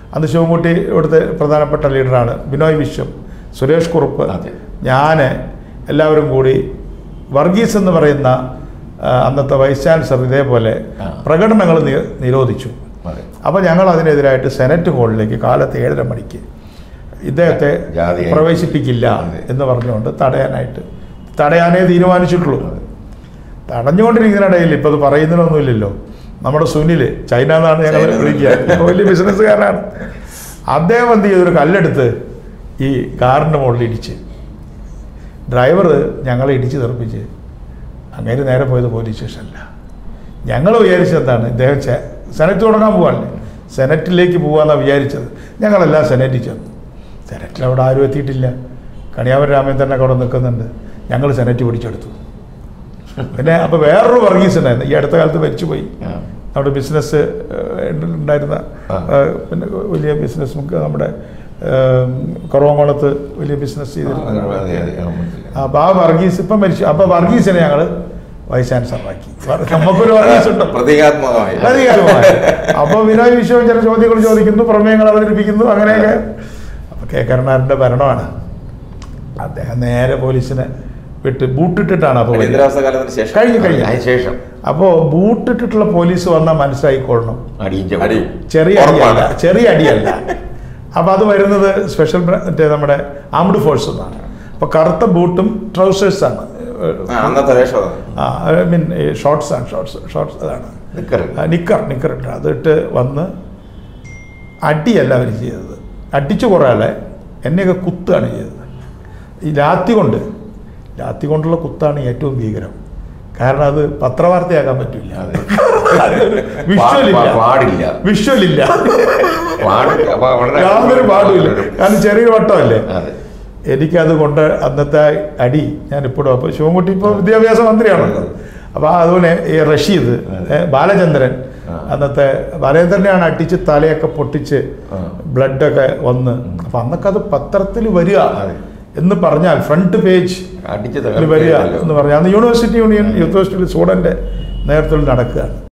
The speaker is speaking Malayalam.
അന്ന് ശിവൻകുട്ടി ഇവിടുത്തെ പ്രധാനപ്പെട്ട ലീഡറാണ് ബിനോയ് വിശ്വം സുരേഷ് കുറുപ്പ് അതെ. ഞാൻ എല്ലാവരും കൂടി വർഗീസ് എന്ന് പറയുന്ന ആ, അന്നത്തെ വൈസ് ചാൻസലർ ഇതേപോലെ ആ. പ്രകടനങ്ങൾ നി- നിരോധിച്ചു അതെ അപ്പോൾ ഞങ്ങൾ അതിനെതിരായിട്ട് സെനറ്റ് ഹാളിലേക്ക് കാലത്ത് ഏഴര മണിക്ക് ഇദ്ദേഹത്തെ ജാതിയായി. പ്രവേശിപ്പിക്കില്ല അതെ. എന്ന് പറഞ്ഞുകൊണ്ട് തടയാനായിട്ട് തടയാനേ തീരുമാനിച്ചിട്ടുള്ളൂ തടഞ്ഞുകൊണ്ടിരിക്കുന്നതിനിടയിൽ ഇപ്പോൾ അത് പറയുന്നതിനൊന്നുമില്ലല്ലോ നമ്മുടെ സുനിൽ ചൈന എന്നാണ് ഞങ്ങൾ ചൈന. വിളിക്കുക ഇപ്പോൾ വലിയ ബിസിനസ്സുകാരനാണ് അദ്ദേഹം എന്ത് ചെയ്തൊരു കല്ലെടുത്ത് ഈ കാറിൻ്റെ മുകളിൽ ഇടിച്ച് ഡ്രൈവർ ഞങ്ങളെ ഇടിച്ച് തെറിപ്പിച്ച് അങ്ങനെ നേരെ പോയത് പോലീസ് സ്റ്റേഷനില്ല ഞങ്ങൾ വിചാരിച്ചത് എന്താണ് ഇദ്ദേഹം ചെ- സെനറ്റ് തുടങ്ങാൻ പോവാല്ലേ സെനറ്റിലേക്ക് പോകാമെന്നാണ് വിചാരിച്ചത് ഞങ്ങളെല്ലാം സെനറ്റിൽ ചെന്നു സെനറ്റിൽ അവിടെ ആരും എത്തിയിട്ടില്ല കണിയാവൻ രാമേന്ദ്രനൊക്കെ അവിടെ നിൽക്കുന്നുണ്ട് ഞങ്ങൾ സെനറ്റ് പിടിച്ചെടുത്തു പിന്നെ അപ്പോൾ വേറൊരു വർഗീസ് ഉണ്ടായിരുന്നു ഈ അടുത്ത കാലത്ത് മരിച്ചുപോയി ആ. നമ്മുടെ ബിസിനസ് ഉണ്ടായിരുന്ന ആ. ഏഹ്, പിന്നെ വലിയ ബിസിനസ് നമുക്ക് നമ്മുടെ ഏഹ്, കുറവങ്കോളത്ത് വലിയ ബിസിനസ് ആ, ചെയ്തിരുന്നു അതെ, അതെ, ആ, മനസ്സിലായി. അപ്പോൾ ആ വർഗീസ് ഇപ്പം മരിച്ചു അപ്പോൾ വർഗീസിനെ ഞങ്ങൾ വൈസ് ചാൻസലറാക്കി നമുക്കൊരു വർഗീസ് ഉണ്ട് പ്രതീകാത്മകമായി അധികാരമായി അപ്പോൾ വിനോയ് വിശ്വം ചില ചോദ്യങ്ങൾ ചോദിക്കുന്നു പ്രമേയങ്ങൾ അവതരിപ്പിക്കുന്നു അങ്ങനെയൊക്കെ അപ്പോൾ കെ കരുണാകരൻ്റെ ഭരണമാണ് അദ്ദേഹം നേരെ പോലീസിനെ വിട്ട് ബൂട്ടിട്ടിട്ടാണ് അപ്പോൾ വരുന്നത്. അടിയന്തരാവസ്ഥ കാലത്തിന് ശേഷം കഴിഞ്ഞു, കഴിഞ്ഞു. അതിന് ശേഷം അപ്പോൾ ബൂട്ടിട്ടിട്ടുള്ള പോലീസ് വന്നാൽ മനസ്സിലായിക്കൊള്ളണം അടിയും അടി. ചെറിയ ഉറപ്പാണ്. അടിയല്ല ചെറിയ അടിയല്ല അപ്പോൾ അത് വരുന്നത് സ്പെഷ്യൽ ബ്ര- മറ്റേ നമ്മുടെ ആംഡ് ഫോഴ്സ് എന്നാണ് അപ്പോൾ കറുത്ത ബൂട്ടും ട്രൗസേഴ്സാണ് ആ, അന്നത്തെ വേഷം ഐ മീൻ ഷോർട്സ് ആണ് ഷോർട്സ് ഷോർട്സ് അതാണ് നിക്കറ് ആ, നിക്കർ നിക്കർ ഇട്ട് അതിട്ട് വന്ന് അടിയല്ല അവർ ചെയ്തത് അടിച്ചു കുറേ ആളെ എന്നെയൊക്കെ കുത്തുകയാണ് ചെയ്തത് ഈ ലാത്തി കൊണ്ട് ലാത്തി കൊണ്ടുള്ള കുത്താണ് ഏറ്റവും ഭീകരം കാരണം അത് പത്രവാർത്തയാക്കാൻ പറ്റില്ല അതെ. വിഷ്വലില്ല പാ- പാടില്ല വിഷ്വലില്ല പാടില്ല അപ്പൊ വളരെ യാതൊരു പാടുമില്ല കാരണം ചെറിയൊരു വട്ടമല്ലേ അതെ എനിക്കത് കൊണ്ട് അന്നത്തെ അടി ഞാൻ ഇപ്പോഴും അപ്പോൾ ശിവൻകുട്ടി ഇപ്പോൾ വിദ്യാഭ്യാസ മന്ത്രിയാണല്ലോ അപ്പോൾ അതുപോലെ ഈ റഷീദ് അതെ. ഏ, ബാലചന്ദ്രൻ ആ. അന്നത്തെ ബാലചന്ദ്രനെയാണ് അടിച്ച് തലയൊക്കെ പൊട്ടിച്ച് ആ. ബ്ലഡൊക്കെ വന്ന് അപ്പം അന്നൊക്കെ അത് പത്രത്തിൽ വരിക അതെ. എന്ന് പറഞ്ഞാൽ ഫ്രണ്ട് പേജ് അടിച്ചു വരിക എന്ന് പറഞ്ഞാൽ അന്ന് university union youth festival student നേതൃത്വത്തിൽ നടക്കുകയാണ്